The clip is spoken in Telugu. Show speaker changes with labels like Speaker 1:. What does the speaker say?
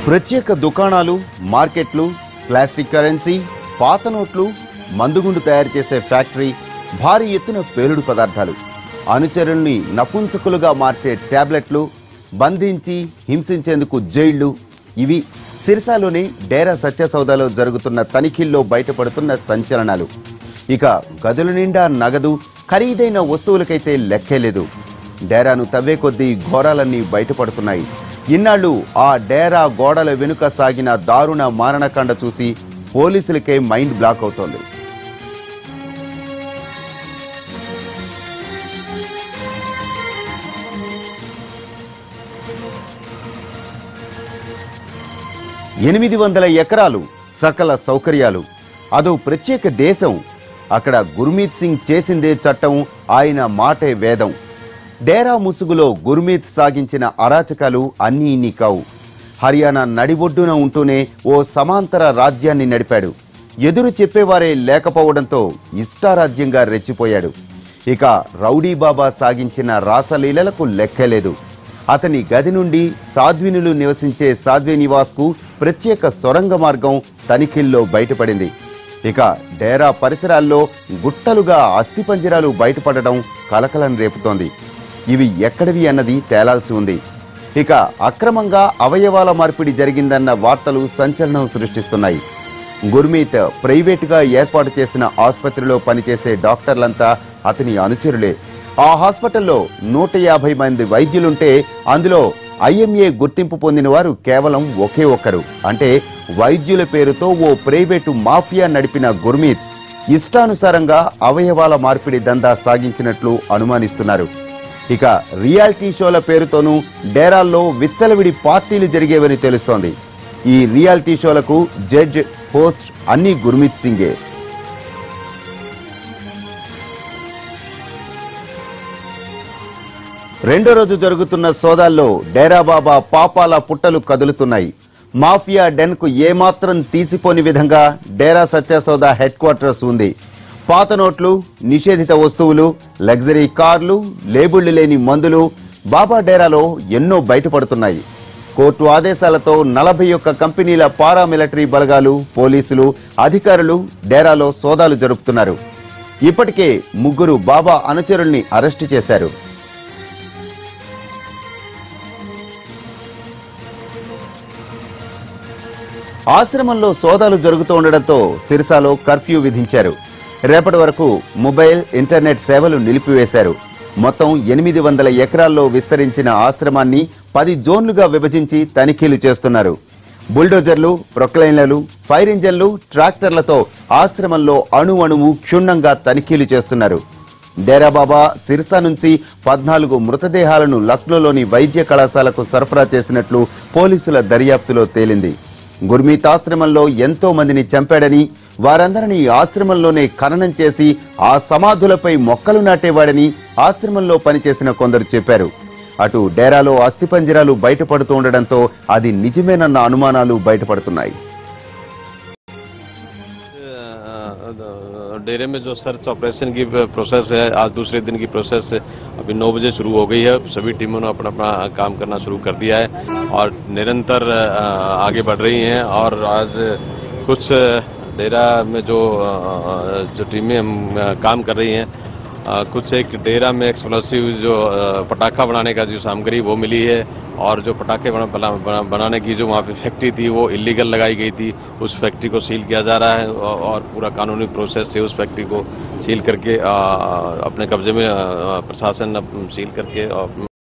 Speaker 1: ప్రత్యేక దుకాణాలు మార్కెట్లు ప్లాస్టిక్ కరెన్సీ పాత నోట్లు మందుగుండు తయారు చేసే ఫ్యాక్టరీ భారీ ఎత్తున పేలుడు పదార్థాలు అనుచరుల్ని నపుంసకులుగా మార్చే టాబ్లెట్లు బంధించి హింసించేందుకు జైళ్లు ఇవి సిరిసాలోని డేరా సత్యసౌదాలో జరుగుతున్న తనిఖీల్లో బయటపడుతున్న సంచలనాలు ఇక గదుల నిండా నగదు ఖరీదైన వస్తువులకైతే లెక్కే లేదు డేరాను తవ్వే కొద్దీ ఘోరాలన్నీ బయటపడుతున్నాయి ఇన్నాళ్ళు ఆ డేరా గోడల వెనుక సాగిన దారుణ మారణకాండ చూసి పోలీసులకే మైండ్ బ్లాక్ అవుతోంది ఎనిమిది వందల ఎకరాలు సకల సౌకర్యాలు అదో ప్రత్యేక దేశం అక్కడ గుర్మీత్ సింగ్ చేసిందే చట్టం ఆయన మాటే వేదం డేరా ముసుగులో గుర్మీత్ సాగించిన అరాచకాలు అన్నీ ఇన్ని కావు హర్యానా నడిబొడ్డున ఉంటూనే ఓ సమాంతర రాజ్యాన్ని నడిపాడు ఎదురు చెప్పేవారే లేకపోవడంతో ఇష్టారాజ్యంగా రెచ్చిపోయాడు ఇక రౌడీ బాబా సాగించిన రాసలీలలకు లెక్కలేదు అతని గది నుండి సాధ్వినులు నివసించే సాధ్వి నివాస్కు ప్రత్యేక సొరంగ మార్గం తనిఖీల్లో బయటపడింది ఇక డేరా పరిసరాల్లో గుట్టలుగా అస్థిపంజరాలు బయటపడడం కలకలం రేపుతోంది ఇవి ఎక్కడివి అన్నది తేలాల్సి ఉంది ఇక అక్రమంగా అవయవాల మార్పిడి జరిగిందన్న వార్తలు సంచలనం సృష్టిస్తున్నాయి గుర్మీత్ ప్రైవేటుగా ఏర్పాటు చేసిన ఆసుపత్రిలో పనిచేసే డాక్టర్లంతా అతని అనుచరులే ఆ హాస్పిటల్లో నూట యాభై మంది వైద్యులుంటే అందులో ఐఎంఏ గుర్తింపు పొందిన వారు కేవలం ఒకే ఒక్కరు అంటే వైద్యుల పేరుతో ఓ ప్రైవేటు మాఫియా నడిపిన గుర్మీత్ ఇష్టానుసారంగా అవయవాల మార్పిడి దందా సాగించినట్లు అనుమానిస్తున్నారు ఇక రియాలిటీ షోల పేరుతోనూ డేరాల్లో విచ్చలవిడి పార్టీలు జరిగేవని తెలుస్తోంది ఈ రియాలిటీ షోలకు జడ్జ్ హోస్ట్ అన్ని గుర్మిత్ సింగే రెండో రోజు జరుగుతున్న సోదాల్లో డేరా బాబా పాపాల పుట్టలు కదులుతున్నాయి మాఫియా డెన్ కు ఏమాత్రం తీసిపోని విధంగా డేరా సత్యసౌద హెడ్ క్వార్టర్స్ ఉంది పాత నోట్లు నిషేధిత వస్తువులు లగ్జరీ కార్లు లేబుళ్లు లేని మందులు బాబా డేరాలో ఎన్నో బయటపడుతున్నాయి కోర్టు ఆదేశాలతో నలభై ఒక్క కంపెనీల పారామిలిటరీ బలగాలు పోలీసులు అధికారులు డేరాలో సోదాలు జరుపుతున్నారు ఇప్పటికే ముగ్గురు బాబా అనుచరుల్ని అరెస్టు చేశారు ఆశ్రమంలో సోదాలు జరుగుతూ ఉండడంతో సిరిసాలో కర్ఫ్యూ విధించారు రేపటి వరకు మొబైల్ ఇంటర్నెట్ సేవలు నిలిపివేశారు మొత్తం ఎనిమిది వందల ఎకరాల్లో విస్తరించిన ఆశ్రమాన్ని పది జోన్లుగా విభజించి తనిఖీలు చేస్తున్నారు బుల్డోజర్లు ప్రొక్లైన్లు ఫైర్ ఇంజన్లు ట్రాక్టర్లతో ఆశ్రమంలో అణు అణువు క్షుణ్ణంగా తనిఖీలు చేస్తున్నారు డేరాబాబా సిర్సా నుంచి పద్నాలుగు మృతదేహాలను లక్నోలోని వైద్య కళాశాలకు సరఫరా చేసినట్లు పోలీసుల దర్యాప్తులో తేలింది గుర్మీత్ ఆశ్రమంలో ఎంతో మందిని చంపాడని వారందరినీ ఆశ్రమంలోనే ఖననం చేసి ఆ సమాధులపై మొక్కలు నాటేవాడని ఆశ్రమంలో పనిచేసిన కొందరు చెప్పారు అటు డేరాలో అస్థిపంజరాలు బయటపడుతూ ఉండడంతో అది నిజమేనన్న అనుమానాలు బయటపడుతున్నాయి
Speaker 2: डेरे में जो सर्च ऑपरेशन की प्रोसेस है आज दूसरे दिन की प्रोसेस अभी नौ बजे शुरू हो गई है सभी टीमों ने अपना अपना काम करना शुरू कर दिया है और निरंतर अ, आगे बढ़ रही हैं और आज कुछ डेरा में जो अ, जो टीमें हम, अ, काम कर रही हैं अ, कुछ एक डेरा में एक्सप्लोसिव जो अ, पटाखा बनाने का जो सामग्री वो मिली है और जो पटाखे बना, बना, बना, बनाने की जो वहाँ पे फैक्ट्री थी वो इलीगल लगाई गई थी उस फैक्ट्री को सील किया जा रहा है और और पूरा कानूनी प्रोसेस से उस फैक्ट्री को सील करके अ, अपने कब्जे में अ, प्रशासन अब सील करके और